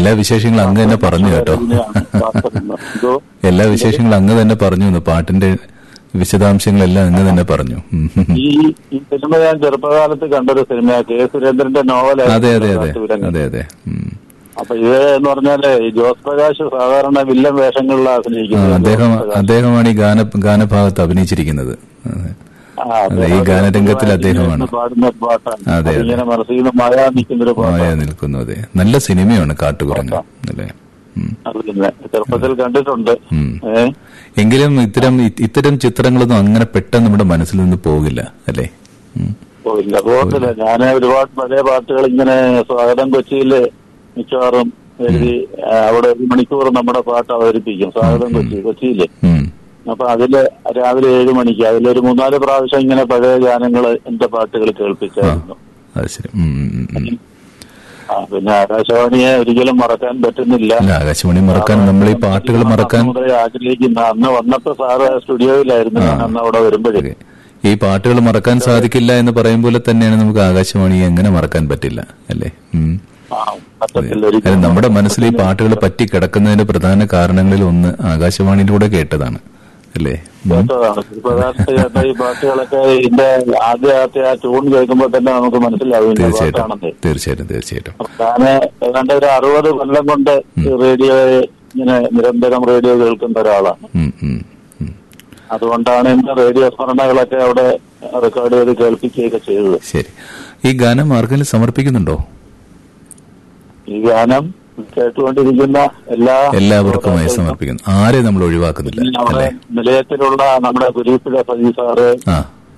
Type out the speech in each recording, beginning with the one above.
എല്ലാ വിശേഷങ്ങളും അങ്ങ് തന്നെ പറഞ്ഞു കേട്ടോ എന്തോ എല്ലാ വിശേഷങ്ങളും അങ്ങ് തന്നെ പറഞ്ഞു എന്ന് പാട്ടിന്റെ വിശദാംശങ്ങളെല്ലാം അങ്ങ് തന്നെ പറഞ്ഞു ഉം, ഉം, ഉം. ഈ ഈ സിനിമ ഞാൻ ചെറുപ്പകാലത്ത് കണ്ടൊരു സിനിമ കെ സുരേന്ദ്രന്റെ അതെ നോവലായിരുന്നു അതെ അതെ കാട്ടുകുരങ്ങ്. അതെ അതെ ഉം. അപ്പൊ ഇത് എന്ന് പറഞ്ഞാല് ഈ ജോസ് പ്രകാശ് സാധാരണ വില്ലൻ വേഷങ്ങളിലാണ് ആ, അഭിനയിക്കുന്നത് അദ്ദേഹം ജോസ് പ്രകാശ്. അദ്ദേഹമാണ് ഈ ഗാന ഗാനഭാഗത്ത് അഭിനയിച്ചിരിക്കുന്നത് അതെ. ആ, അതെ, ഈ ഗാനരംഗത്തിൽ അദ്ദേഹമാണ്. പാടുന്ന ഒരു പാട്ടാണ് അതെ, അതെ. ഇങ്ങനെ മനസ്സിൽ നിന്ന് മഴ നിൽക്കുന്ന ഒരു മായ പാട്ടാണ് നിൽക്കുന്നു അതെ നല്ല സിനിമയാണ് കാട്ടുകുരങ്ങ് അല്ലേ ഉം. അത് പിന്നെ ചെറുപ്പത്തിൽ കണ്ടിട്ടുണ്ട് ഉം. ഏഹ് എങ്കിലും ഇത്തരം ഇ- ഇത്തരം ചിത്രങ്ങളൊന്നും അങ്ങനെ പെട്ടെന്ന് നമ്മുടെ മനസ്സിൽ നിന്ന് പോകില്ല അല്ലേ ഉം. പോയില്ല പോകത്തില്ല ഞാൻ ഒരുപാട് പഴയ പാട്ടുകൾ ഇങ്ങനെ സ്വാഗതം കൊച്ചിയില് മിക്കവാറും എഴുതി ആ, അവിടെ ഒരു മണിക്കൂർ നമ്മുടെ പാട്ട് അവതരിപ്പിക്കും സ്വാഗതം കൊച്ചി കൊച്ചിയില് ഉം. അപ്പൊ അതില് രാവിലെ ഏഴ് മണിക്ക് അതിലൊരു മൂന്നാല് പ്രാവശ്യം ഇങ്ങനെ പഴയ ഗാനങ്ങൾ എന്റെ പാട്ടുകൾ കേൾപ്പിച്ചായിരുന്നു അത് ശരി ഉം, ഉം, ഉം. ആ, പിന്നെ ആകാശവാണിയെ ഒരിക്കലും മറക്കാൻ പറ്റുന്നില്ല അല്ല ആകാശവാണി മറക്കാൻ നമ്മൾ ഈ പാട്ടുകൾ മറക്കാൻ നമ്മുടെ ആഗ്രഹിക്കുന്ന അന്ന് വന്നപ്പോ സാറ് സ്റ്റുഡിയോയിലായിരുന്നു ഞാൻ അന്ന് അവിടെ വരുമ്പോഴേ ഓക്കേ. ഈ പാട്ടുകൾ മറക്കാൻ സാധിക്കില്ല എന്ന് പറയുമ്പോൾ തന്നെയാണ് നമുക്ക് ആകാശവാണി എങ്ങനെ മറക്കാൻ പറ്റില്ല അല്ലേ ഉം. ആ, പറ്റത്തില്ല അല്ല, ഒരിക്കലും നമ്മുടെ മനസ്സിൽ ഈ പാട്ടുകൾ പറ്റി കിടക്കുന്നതിന്റെ പ്രധാന കാരണങ്ങളിൽ ഒന്ന് ആകാശവാണിയിലൂടെ കേട്ടതാണ് അല്ലേ ഉം. കേട്ടതാണ് ചെറുപ്പകാലത്ത് കേട്ട ഈ പാട്ടുകളൊക്കെ ഇതിന്റെ ആദ്യത്തെ ആ ട്യൂൺ കേൾക്കുമ്പോൾ തന്നെ നമുക്ക് മനസ്സിലാവും ഇതിന്റെ തീർച്ചയായിട്ടും പാട്ടാണെന്ന് തീർച്ചയായിട്ടും തീർച്ചയായിട്ടും ഞാന് ഏതാണ്ട് ഒരു അറുപത് കൊല്ലം കൊണ്ട് ഈ റേഡിയോ ഇങ്ങനെ നിരന്തരം റേഡിയോ കേൾക്കുന്ന ഒരാളാണ് ഉം, ഉം, ഉം. അതുകൊണ്ടാണ് എന്റെ റേഡിയോ സ്മരണകളൊക്കെ അവിടെ റെക്കോർഡ് ചെയ്ത് കേൾപ്പിക്കുകയൊക്കെ ചെയ്തത് ശരി ഈ ഗാനം ആർക്കെങ്കിലും സമർപ്പിക്കുന്നുണ്ടോ ഈ ഗാനം കേട്ടുകൊണ്ടിരിക്കുന്ന എല്ലാ എല്ലാവർക്കുമായി സമർപ്പിക്കുന്നു ആരെ നമ്മൾ ഒഴിവാക്കുന്നില്ല നമ്മുടെ അല്ലേ നിലയത്തിലുള്ള നമ്മുടെ ഗുരുപ്പില സജി സാറ് ആ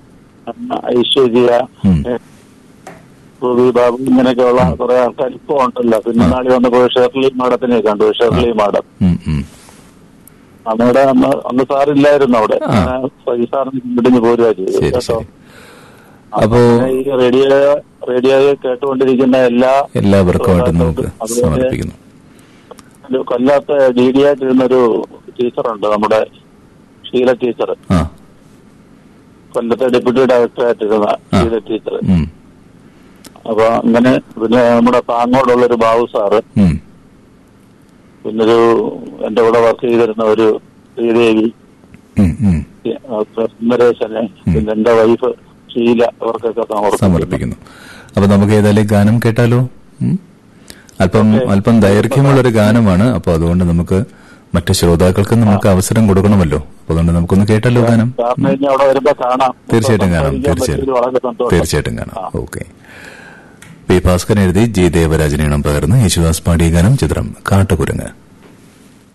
ഐശ്വര്യ ഉം. ഭൂവി ബാബു ഇങ്ങനെയൊക്കെയുള്ള കുറെ ആൾക്കാർ ഇപ്പൊ ഉണ്ടല്ലോ പിന്നെ നാളെ വന്നപ്പോൾ ഷെർലി മാഡത്തിനെ കണ്ടു ഷെർലി മാഡം ഉം, ഉം. നമ്മുടെ അന്ന് അന്ന് സാറില്ലായിരുന്നു അവിടെ ആ. സജി സാറിന് വിടിഞ്ഞ് പോരുക ചെയ്തു ശരി കേട്ടോ ശരി അപ്പോ അങ്ങനെ ഈ റേഡിയോ റേഡിയോയെ കേട്ടുകൊണ്ടിരിക്കുന്ന എല്ലാ എല്ലാവർക്കുമായിട്ട് നമുക്ക് അതുപോലെ സമർപ്പിക്കുന്നു ഒരു കൊല്ലത്ത് ഡി ഡി ആയിട്ടിരുന്നൊരു ടീച്ചറുണ്ട് നമ്മുടെ ഷീല ടീച്ചർ ആ കൊല്ലത്തെ ഡെപ്യൂട്ടി ഡയറക്ടറായിട്ടിരുന്ന ഷീല ടീച്ചർ ഉം, അപ്പൊ അങ്ങനെ പിന്നെ നമ്മുടെ പാങ്ങോടുള്ള ഒരു ബാബു സാറ് ഉം. പിന്നൊരു എന്റെ കൂടെ വർക്ക് ചെയ്തിരുന്ന ഒരു ശ്രീദേവി ഉം, ഉം. സുന്ദരേശന് പിന്നെ എന്റെ വൈഫ് ഷീല അവർക്കൊക്കെ സമർപ്പിക്കുന്നു സമർപ്പിക്കുന്നു അപ്പൊ നമുക്ക് ഏതായാലും ഈ ഗാനം കേട്ടാലോ ഉം? അല്പം അല്പം ദൈർഘ്യമുള്ള ഒരു ഗാനമാണ് അപ്പൊ അതുകൊണ്ട് നമുക്ക് മറ്റു ശ്രോതാക്കൾക്ക് നമുക്ക് അവസരം കൊടുക്കണമല്ലോ അപ്പൊ അതുകൊണ്ട് നമുക്കൊന്ന് കേട്ടാലോ ഗാനം കാരണം ഇനി അവിടെ വരുമ്പോ കാണാം തീർച്ചയായിട്ടും കാണാം സംസാരിക്കാൻ തീർച്ചയായിട്ടും പറ്റിയതിൽ വളരെ സന്തോഷം തീർച്ചയായിട്ടും കാണാം ഓക്കെ പി ഭാസ്കരൻ എഴുതി ജി ദേവരാജനീണം പകർന്ന് യേശുദാസ് പാടിയ ഗാനം ചിത്രം കാട്ടുകുരങ്ങ്